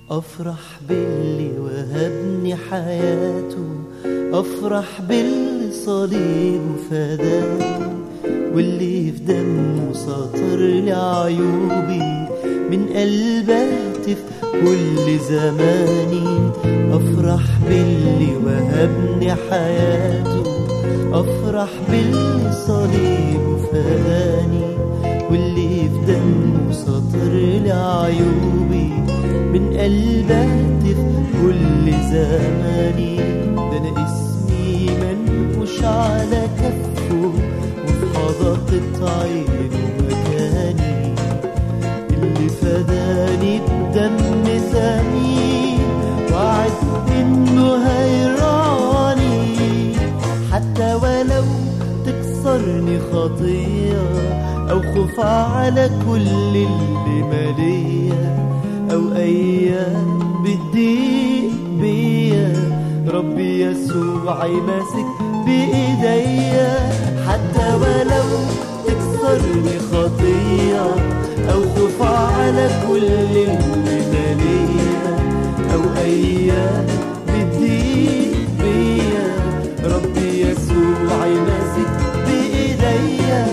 أفرح باللي وهبني حياته أفرح باللي صليبه فداه واللي في دمه سطر لي عيوبي من قلبه هتف كل زماني أفرح باللي وهبني حياته أفرح باللي صليبه فداني واللي في دمه سطر لي عيوبي من قلبه هتف كل زماني ده أنا اسمي منقوش على كفه وفي حدقة عينه مكاني اللي فداني بدم ثمين وعد انه هيراني حتى ولو تكسرني خطية او خوف على كل اللي مالية او ايام بتضيق بيا ربي يسوع ماسك بايديا حتى ولو تكسرني خطية أو خوف على كل اللي مالية أو أيام بتضيق بيا ربي يسوع ماسك بإيديا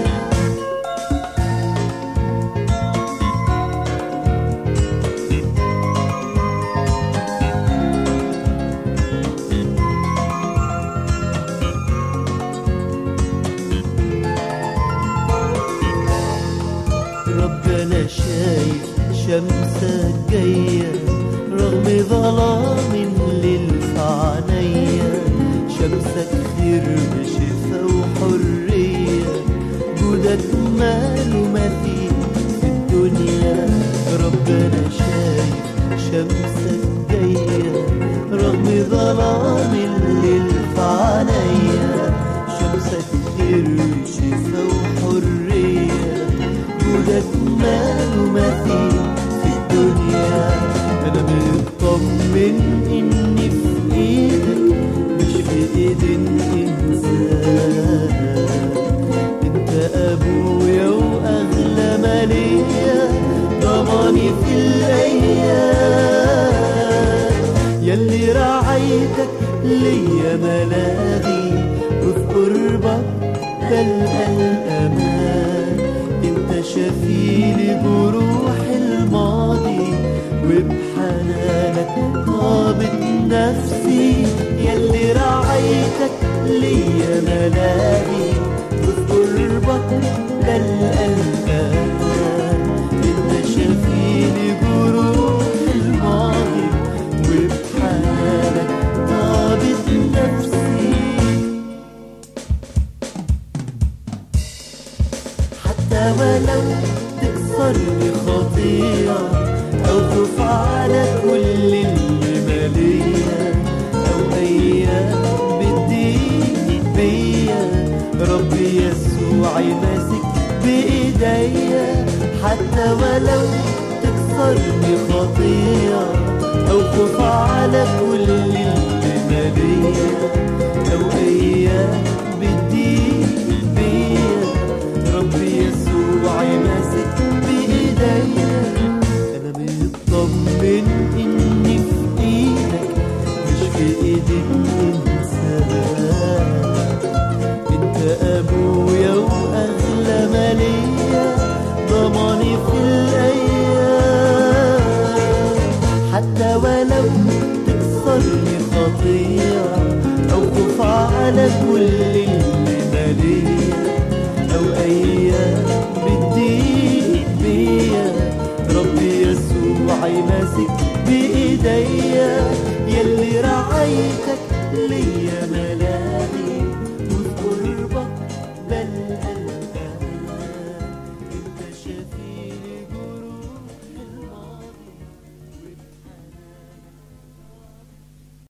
ربنا شايف شمسك جاية رغم ظلام الليل في عينيا شمسك خير بشفا وحرية جودك ماله مثيل في الدنيا ربنا شايف شمسك جاية رغم ظلام الليل في عينيا شمسك خير بشفا وحرية وجودك ماله مثيل في الدنيا انا مطمن اني في ايدك مش في ايد الانسان انت ابويا واغلى مالية ضماني في الايام يلي رعايتك ليا ملاذي وفي قربك بلقى الامان انت شفيلي بروح الماضي وبحنانك طابت نفسي يلي رعايتك ليا ملاهي وفي قربك بلقى الامان انت شفيلي بروح الماضي وبحنانك طابت نفسي حتى ولو تكسرني خطية أو خوف على كل اللي مالية أو أيام بتضيق بيا ربي يسوع ماسك بإيديا حتى ولو تكسرني خطية أو خوف على كل اللي مالية أو أيام بتضيق بيا ربي يسوع ماسك بإيديا أنا مطمن إني في إيدك مش في إيد الإنسان أنت أبويا وأغلى مالية ضماني في الأيام حتى ولو تكسرني خطية أو خوف على كل اللي مالية أو أيام بتضيق بيا ربي يسوع ماسك بإيديا يلي رعايتك ليا ملاك